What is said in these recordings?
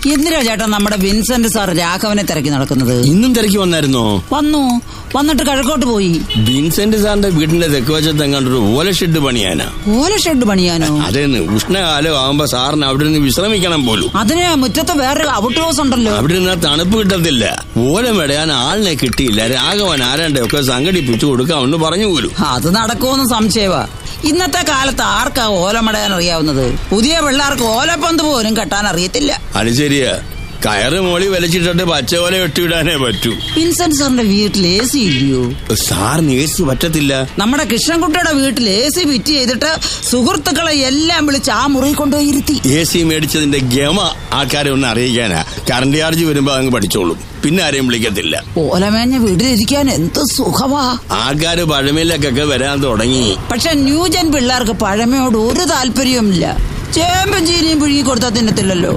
എന്തിനാ ചേട്ടാ നമ്മുടെ വിൻസെന്റ് സാർ രാഘവനെ തിരക്കി നടക്കുന്നത് ഇന്നും തിരക്കി വന്നായിരുന്നോ വന്നു വന്നിട്ട് കിഴക്കോട്ട് പോയി വിൻസെന്റ് സാറിന്റെ വീടിന്റെ തെക്ക് വശത്ത് എങ്ങാണ്ടൊരു ഓല ഷെഡ് പണിയാനാ ഓല ഷെഡ് പണിയാനോ അതേന്ന് ഉഷ്ണകാലം ആവുമ്പോ സാറിന് അവിടെ നിന്ന് വിശ്രമിക്കണം പോലും അതിന് മുറ്റത്ത് വേറൊരു ഔട്ട് ഹൗസ് ഉണ്ടല്ലോ അവിടെ നിന്ന് തണുപ്പ് കിട്ടത്തില്ല ഓലം വെടയാൻ ആളിനെ കിട്ടിയില്ല രാഘവൻ ആരാന്റെ ഒക്കെ സംഘടിപ്പിച്ചു കൊടുക്കാമെന്ന് പറഞ്ഞു പോലും അത് നടക്കുമെന്ന് സംശയവാ ഇന്നത്തെ കാലത്ത് ആർക്കാ ഓലമടയാൻ അറിയാവുന്നത് പുതിയ പിള്ളേർക്ക് ഓലപ്പന്ത് പോലും കെട്ടാൻ അറിയത്തില്ല അത് ശരിയാ കയറ് മോളി വലിച്ചിട്ടിട്ട് പച്ചോല വെട്ടിവിടാനേ പറ്റൂ വിൻസെന്റ് സാറിന്റെ വീട്ടിൽ എ സി ഇല്ലയോ സാറിന് എ സി പറ്റത്തില്ല നമ്മുടെ കൃഷ്ണൻകുട്ടിയുടെ വീട്ടിൽ എ സി ഫിറ്റ് ചെയ്തിട്ട് സുഹൃത്തുക്കളെ എല്ലാം വിളിച്ച് ആ മുറി കൊണ്ടുപോയി ഇരുത്തി എ സി മേടിച്ചതിന്റെ ഗമ ആൾക്കാരെ ഒന്ന് അറിയിക്കാനാ കറണ്ട് ചാർജ് വരുമ്പോ അങ്ങ് പഠിച്ചോളും പിന്നെ ആരെയും വിളിക്കത്തില്ല ഓലമേഞ്ഞ വീട്ടിലിരിക്കാൻ എന്ത് സുഖമാ ആൾക്കാര് പഴമയിലേക്കൊക്കെ വരാൻ തുടങ്ങി പക്ഷെ ന്യൂജൻ പിള്ളേർക്ക് പഴമയോട് ഒരു താല്പര്യവുമില്ല ചേമ്പും ചീനിയും പുഴുങ്ങി കൊടുത്താൽ തിന്നത്തില്ലല്ലോ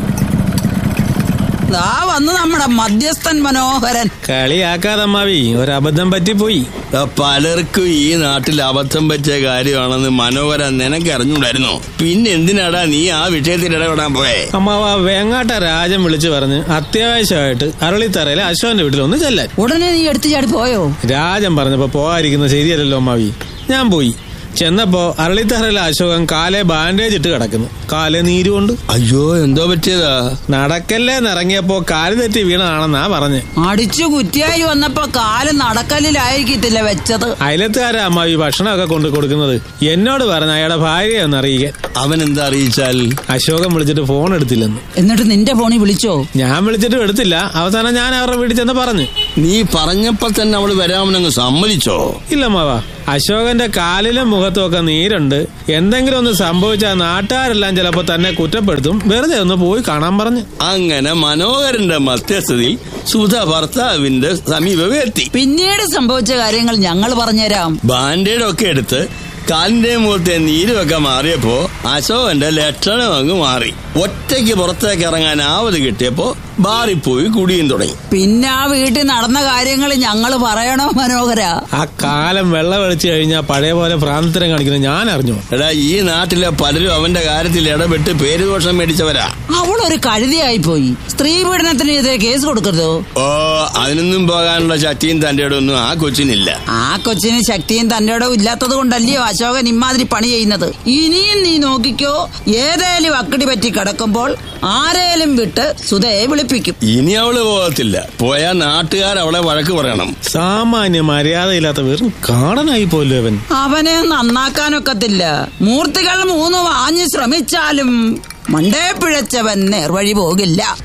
ദാ വന്ന് നമ്മുടെ മധ്യസ്ഥൻ മനോഹരൻ കളിയാക്കാതമ്മാവി ഒരബദ്ധം പറ്റിപ്പോയി ആ, പലർക്കും ഈ നാട്ടിൽ അബദ്ധം പറ്റിയ കാര്യമാണെന്ന് മനോഹര നിനക്ക് അറിഞ്ഞൂടായിരുന്നോ പിന്നെ എന്തിനാടാ നീ ആ വിഷയത്തിൽ ഇടപെടാൻ പോയേ അമ്മാവ വേങ്ങാട്ട രാജൻ വിളിച്ചു പറഞ്ഞ് അത്യാവശ്യമായിട്ട് അരളിത്തറയിലെ അശോകന്റെ വീട്ടിൽ ഒന്ന് ചെല്ലാൻ ഉടനെ നീ എടുത്തു ചാടി പോയോ രാജൻ പറഞ്ഞപ്പോ പോകാതിരിക്കുന്നത് ശരിയല്ലല്ലോ അമ്മാവി ഞാൻ പോയി ചെന്നപ്പോ അരളിത്തറയിലെ അശോകൻ കാലെ ബാൻഡേജ് ഇട്ട് കിടക്കുന്നു കാലെ നീരുകൊണ്ട് അയ്യോ എന്തോ പറ്റിയതാ നടക്കല്ലേന്നിറങ്ങിയപ്പോ കാല് തെറ്റി വീണതാണെന്നാ പറഞ്ഞ് അടിച്ചു കുറ്റിയായി വന്നപ്പോ കാല് നടക്കലിലായിരിക്കത്തില്ല വെച്ചത് അയലത്തുകാരാ അമ്മാവി ഭക്ഷണമൊക്കെ കൊണ്ടു കൊടുക്കുന്നത് എന്നോട് പറഞ്ഞ അയാളുടെ ഭാര്യയെ ഒന്ന് അറിയിക്കാൻ അവൻ എന്താ അറിയിച്ചാൽ അശോകൻ വിളിച്ചിട്ട് ഫോൺ എടുത്തില്ലെന്ന് എന്നിട്ട് നിന്റെ ഫോണിൽ വിളിച്ചോ ഞാൻ വിളിച്ചിട്ട് എടുത്തില്ല അവസാനം ഞാൻ അവരുടെ വീട്ടിൽ ചെന്ന് പറഞ്ഞു നീ പറഞ്ഞപ്പോ തന്നെ അവള് വരാമെന്നങ്ങ് സമ്മതിച്ചോ ഇല്ല മാവാ അശോകന്റെ കാലിലും മുഖത്തും ഒക്കെ നീരുണ്ട് എന്തെങ്കിലും ഒന്ന് സംഭവിച്ചാൽ നാട്ടുകാരെല്ലാം ചിലപ്പോ തന്നെ കുറ്റപ്പെടുത്തും വെറുതെ ഒന്ന് പോയി കാണാൻ പറഞ്ഞു അങ്ങനെ മനോഹരന്റെ മധ്യസ്ഥതയിൽ സുധ ഭർത്താവിന്റെ സമീപമെത്തി പിന്നീട് സംഭവിച്ച കാര്യങ്ങൾ ഞങ്ങൾ പറഞ്ഞുതരാം ബാൻഡേഡ് ഒക്കെ എടുത്ത് കാലിന്റെ മുഖത്തെ നീരുമൊക്കെ മാറിയപ്പോ അശോകന്റെ ലക്ഷണം അങ്ങ് മാറി ഒറ്റയ്ക്ക് പുറത്തേക്ക് ഇറങ്ങാൻ ആവത് കിട്ടിയപ്പോ ബാറിൽ പോയി കുടിയും തുടങ്ങി പിന്നെ ആ വീട്ടിൽ നടന്ന കാര്യങ്ങൾ ഞങ്ങൾ പറയണോ മനോഹര ആ കാലം വെള്ളം വെളിച്ചു കഴിഞ്ഞാൽ പഴയ പോലെ ഭ്രാന്തരം കാണിക്കുന്നത് ഞാൻ അറിഞ്ഞു എടാ ഈ നാട്ടിലെ പലരും അവന്റെ കാര്യത്തിൽ ഇടപെട്ട് പേരുദോഷം മേടിച്ചവരാ അവളൊരു കഴുതിയായി പോയി സ്ത്രീ പീഡനത്തിനെതിരെ കേസ് കൊടുക്കരുതോ ഓ അതിനൊന്നും പോകാനുള്ള ശക്തിയും തന്റെ ഒന്നും ആ കൊച്ചിനില്ല ആ കൊച്ചിന് ശക്തിയും തന്റെ ഇടവും ഇല്ലാത്തത് കൊണ്ടല്ലയോ അശോകൻ ഇമാതിരി പണി ചെയ്യുന്നത് ഇനിയും നീ നോക്കിക്കോ ഏതേലും അക്കടി പറ്റി കിടക്കുമ്പോൾ ആരേലും വിട്ട് സുധയെ വിളിപ്പിക്കും ഇനി അവള് പോകത്തില്ല പോയാ നാട്ടുകാർ അവളെ വഴക്ക് പറയണം സാമാന്യ മര്യാദയില്ലാത്ത വെറും കാടനായി പോലും അവൻ അവനെ നന്നാക്കാനൊക്കത്തില്ല മൂർത്തികൾ മൂന്ന് വാഞ്ഞ് ശ്രമിച്ചാലും മണ്ടേ പിഴച്ചവൻ നേർവഴി പോകില്ല